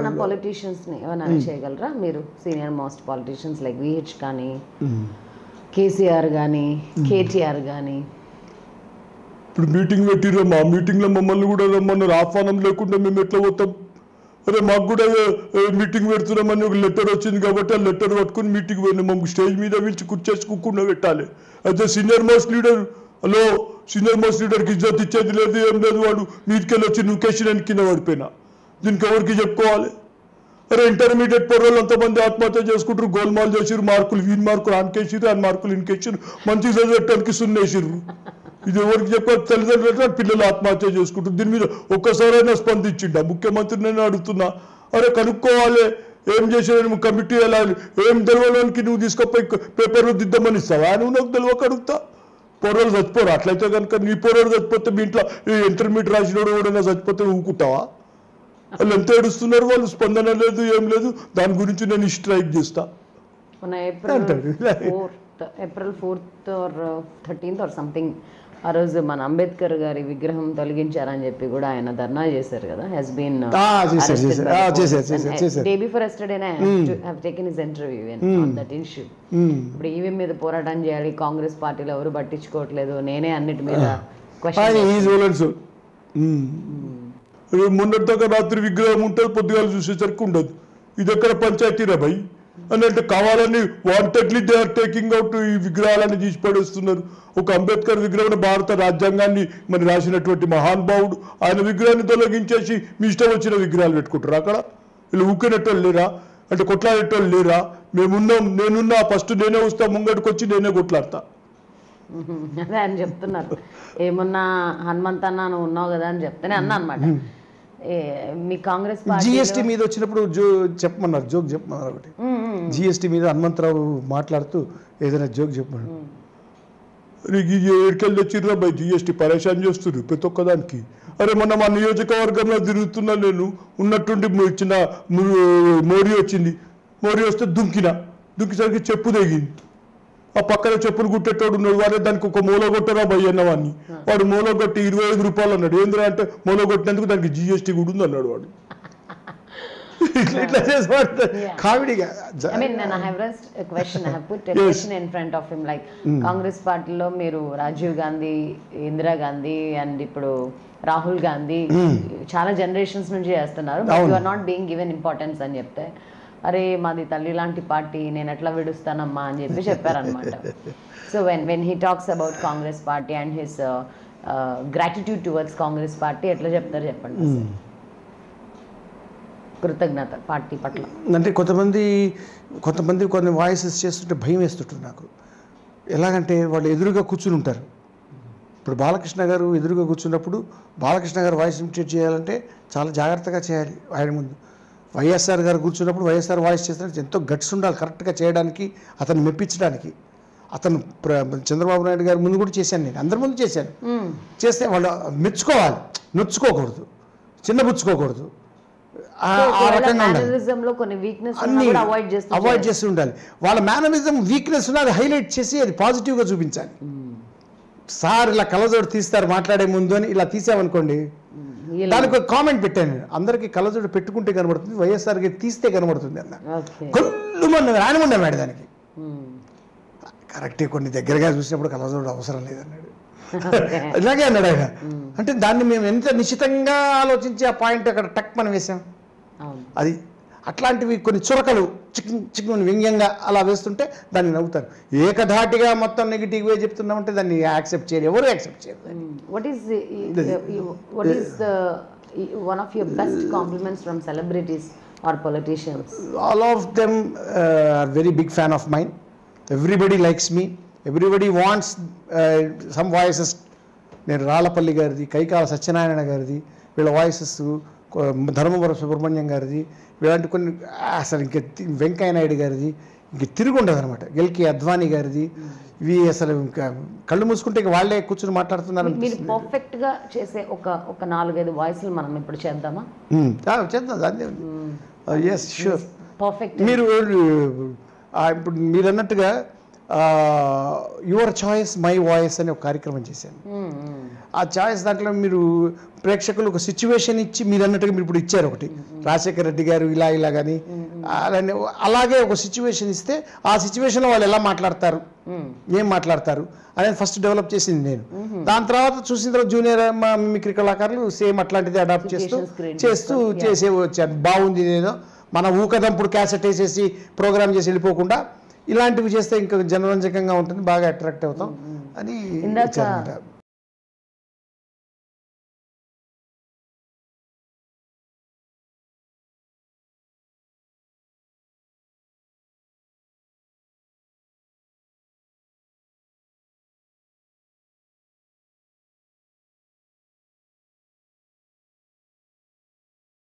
మన పొలిటీషియన్స్ ని ఏమైనా చేయగలరా మీరు senior most politicians like VH కానీ కేసీఆర్ కానీ కేటీఆర్ కానీ ఇప్పుడు మీటింగ్ పెట్టిర్రు మా మీటింగ్లో మమ్మల్ని కూడా రమ్మన్నారు ఆహ్వానం లేకుండా మేము ఎట్లా పోతాం అరే మాకు కూడా ఏ, మీటింగ్ పెడుతున్నామని ఒక లెటర్ వచ్చింది కాబట్టి ఆ లెటర్ పట్టుకుని మీటింగ్ పోయినా మాకు స్టేజ్ మీద పిలిచి కూర్చేసి కూకుండా పెట్టాలి అయితే senior most leader hello senior most లీడర్కి ఇజ్జత్ ఇచ్చేది లేదు ఏం లేదు వాడు మీదికెళ్ళి వచ్చి నువ్వు కేసీఆర్ కింద పడిపోయినా దీనికి ఎవరికి చెప్పుకోవాలి అరే ఇంటర్మీడియట్ పొరలు అంతమంది ఆత్మహత్య చేసుకుంటారు గోల్మాల్ చేసిర్రు మార్కులు వీన్ మార్కులు ఆన్కేసిర్రు ఆయన మార్కులు ఇన్కేసిర్రు మంచి చదివేటానికి సున్నేసిర్రు ఇది ఎవరికి చెప్పాలి తల్లిదండ్రులు పిల్లలు ఆత్మహత్య చేసుకుంటారు దీని మీద ఒక్కసారైనా స్పందించిండా ముఖ్యమంత్రి నేను అడుగుతున్నా అరే కనుక్కోవాలి ఏం చేసిన కమిటీ ఎలా ఏం తెలవడానికి నువ్వు తీసుకుపోయి పేపర్లు దిద్దామని ఇస్తావా నువ్వు నాకు తెలియక అడుగుతా పొరలు చచ్చిపోరు అట్లయితే కనుక నీ పొరలు చచ్చిపోతే మీ ఇంట్లో ఈ ఇంటర్మీడియట్ రాసినోడు ఎవడైనా చచ్చిపోతే ఊకుంటావా వాళ్ళు ఎంత ఏడుస్తున్నారు వాళ్ళు స్పందన లేదు ఏం లేదు దాని గురించి నేను స్ట్రైక్ చేస్తా మన ఏప్రిల్ అంటాడు. Fourth April fourth or thirteenth or something ఆ రోజు మన అంబేద్కర్ గారి విగ్రహం తొలగించారని చెప్పి కూడా ఆయన ధర్నా చేశారు కదా హెస్ బీన్ ఆ, చేశారు, చేశారు. ఆ, చేశారు, చేశారు, చేశారు. డే బిఫోర్ ఎస్టర్డేనే have taken his interview on that issue hmm. ఇప్పుడు ఈవీఎం మీద పోరాటం చేయాలి కాంగ్రెస్ పార్టీలో ఎవరు పట్టించుకోవట్లేదు నేనే అన్నిటి మీద ఆయన క్వశ్చన్ ఈజ్ ఓలెన్స్ మొన్నటి దాకా రాత్రి విగ్రహం ఉంటుంది పొద్దుగాల చూసేసరికి ఉండదు ఇది ఎక్కడ పంచాయతీరా భయ్ అని అంటే కావాలని wantedly they are taking out ఈ విగ్రహాలని తీసి పడేస్తున్నారు ఒక అంబేద్కర్ విగ్రహం భారత రాజ్యాంగాన్ని మరి రాసినటువంటి మహానుభావుడు ఆయన విగ్రహాన్ని తొలగించేసి మీ ఇష్టం వచ్చిన విగ్రహాలు పెట్టుకుంటారు అక్కడ వీళ్ళు ఊకినట్టోళ్ళు లేరా అంటే కొట్లాడేటోళ్ళు లేరా మేమున్నాం నేనున్నా ఫస్ట్ నేనే వస్తా ముంగడికి వచ్చి నేనే కొట్లాడతా అదే ఆయన చెప్తున్నారు ఏమన్నా హనుమంత్ అన్న నువ్వు ఉన్నావు కదా అని చెప్తేనే అన్నా అనమాట మీ కాంగ్రెస్ పార్టీ జిఎస్టీ మీద వచ్చినప్పుడు జో చెప్పమన్నారు జోక్ చెప్పమన్నారు ఒకటి జిఎస్టీ మీద హనుమంతరావు మాట్లాడుతూ ఏదైనా జోక్ చెప్పమన్నారు నీకు ఈ ఏడుకెళ్ళి తెచ్చిర్రా బై జిఎస్టీ పరేషాన్ చేస్తున్నారు ప్రతి ఒక్కదానికి అరే మొన్న మా నియోజకవర్గంలో తిరుగుతున్నా నేను ఉన్నట్టుండి ము- చిన్న ము- మోరీ వచ్చింది మోరీ వస్తే దుంకిన దుంకిసరికి చెప్పు తెగింది ఆ పక్కన చెప్పులు కుట్టేటోడు ఉన్నాడు వాడే దానికి ఒక మూల కొట్టరా భయ్ అన్నవాడిని వాడు మూల కొట్టి ఇరవై ఐదు రూపాయలు అన్నాడు ఏంద్రా అంటే మూల కొట్టినందుకు దానికి జిఎస్టీ కూడా ఉంది అన్నాడు వాడు ఇట్లా ఇట్లా చేసి వాడుతారు. Yeah. కామెడీగా I mean, and I have raised a question. I have put a question in front of him. Like, Congress పార్టీలో మీరు రాజీవ్ గాంధీ ఇందిరా గాంధీ అండ్ ఇప్పుడు రాహుల్ గాంధీ చాలా జనరేషన్స్ నుంచి చేస్తున్నారు you are not being given importance అని చెప్తే అరే మాది తల్లి లాంటి పార్టీ నేను ఎట్లా విడుస్తానమ్మా అని చెప్పి చెప్పారనమాట so when when he talks about Congress party and his gratitude towards Congress party ఎట్లా చెప్తారు చెప్పండి కృతజ్ఞత పార్టీ పట్ల అంటే కొంతమంది కొంతమంది కొన్ని వాయిసెస్ చేస్తుంటే భయం వేస్తుంటుంది నాకు ఎలాగంటే వాళ్ళు ఎదురుగా కూర్చుని ఉంటారు ఇప్పుడు బాలకృష్ణ గారు ఎదురుగా కూర్చున్నప్పుడు బాలకృష్ణ గారు వాయిస్ ఇమిటేట్ చేయాలంటే చాలా జాగ్రత్తగా చేయాలి ఆయన ముందు వైఎస్ఆర్ గారు కూర్చున్నప్పుడు వైఎస్ఆర్ వాయిస్ చేసినప్పుడు ఎంతో గట్స్ ఉండాలి కరెక్ట్గా చేయడానికి అతను మెప్పించడానికి అతను ప్ర- చంద్రబాబు నాయుడు గారి ముందు కూడా చేశాను నేను అందరి ముందు చేశాను చేస్తే వాళ్ళు మెచ్చుకోవాలి నొచ్చుకోకూడదు చిన్నబుచ్చుకోకూడదు ఆ- ఆ రకంగా ఉండాలి మేనరిజం లో కొన్ని వీక్నెస్ అన్ని కూడా అవాయిడ్ చేస్తూ అవాయిడ్ చేస్తూ ఉండాలి వాళ్ళ మేనరిజం వీక్నెస్ ఉన్నది హైలైట్ చేసి అది పాజిటివ్గా చూపించాలి సార్ ఇలా కలజోడు తీస్తారు మాట్లాడే ముందు అని ఇలా తీసామనుకోండి ఇలా- దానికి ఒక కామెంట్ పెట్టాను నేను అందరికీ కలజోడు పెట్టుకుంటే కనబడుతుంది వైఎస్ఆర్కి తీస్తే కనబడుతుంది అన్న ఓకే కొల్లు మన రానిముండమాడు దానికి కరెక్టే కొన్ని దగ్గరగా చూసినప్పుడు కలజోడు అవసరం లేదన్నాడు ఇలాగే అన్నాడు ఆయన అంటే దాన్ని మేము ఎంత నిశ్చితంగా ఆలోచించి ఆ పాయింట్ అక్కడ టక్ మనం వేసాం అవును అది అట్లాంటివి కొన్ని చురకలు చికెన్ చికెన్ వ్యంగ్యంగా అలా వేస్తుంటే దాన్ని నవ్వుతారు ఏకధాటిగా మొత్తం నెగిటివ్గా చెప్తున్నామంటే దాన్ని యాక్సెప్ట్ చేయరు ఎవరు యాక్సెప్ట్ చేయరు దాన్ని. what is the, what is the one of your best compliments from celebrities or politicians all of them uh, are very big fan of mine everybody likes me everybody wants uh, some voices నేను రాళ్ళపల్లి గారిది కైకాల సత్యనారాయణ గారిది వీళ్ళ voices Dharmavaram Subrahmanyam గారిది ఇలాంటి కొన్ని అసలు ఇంక తి- వెంకయ్య నాయుడు గారిది ఇంక తిరిగి ఉండదు అనమాట ఎల్కే అద్వానీ గారిది ఇవి అసలు ఇంకా కళ్ళు మూసుకుంటే ఇంక వాళ్ళే కూర్చుని మాట్లాడుతున్నారు మీరు పర్ఫెక్ట్ గా చేసే ఒక ఒక నాలుగైదు వాయిస్లు మనం ఇప్పుడు చేద్దామా ఉమ్, ఆ, చేద్దాం దాన్ని ఎస్ షూర్ పర్ఫెక్ట్ మీరు ఆ, ఇప్పుడు మీరు అన్నట్టుగా యువర్ చాయిస్ మై వాయిస్ అనే ఒక కార్యక్రమం చేశాను ఆ ఛాయిస్ దాంట్లో మీరు ప్రేక్షకులు ఒక సిచ్యువేషన్ ఇచ్చి మీరు అన్నట్టుగా మీరు ఇప్పుడు ఇచ్చారు ఒకటి రాజశేఖర రెడ్డి గారు ఇలా ఇలా కానీ అలానే అలాగే ఒక సిచ్యువేషన్ ఇస్తే ఆ సిచ్యువేషన్లో వాళ్ళు ఎలా మాట్లాడతారు ఏం మాట్లాడతారు అనేది ఫస్ట్ డెవలప్ చేసింది నేను దాని తర్వాత చూసిన తర్వాత జూనియర్ మిమిక్రీ కళాకారులు సేమ్ అట్లాంటిది అడాప్ట్ చేస్తూ Situations create చేస్తూ చేసే వచ్చాను బాగుంది నేను మన ఊకదంపుడు క్యాసెట్ వేసేసి ప్రోగ్రామ్ చేసి వెళ్ళిపోకుండా ఇలాంటివి చేస్తే ఇంకా జనరంజకంగా ఉంటుంది బాగా అట్రాక్ట్ అవుతాం అని ఇందాక వచ్చారన్నమాట.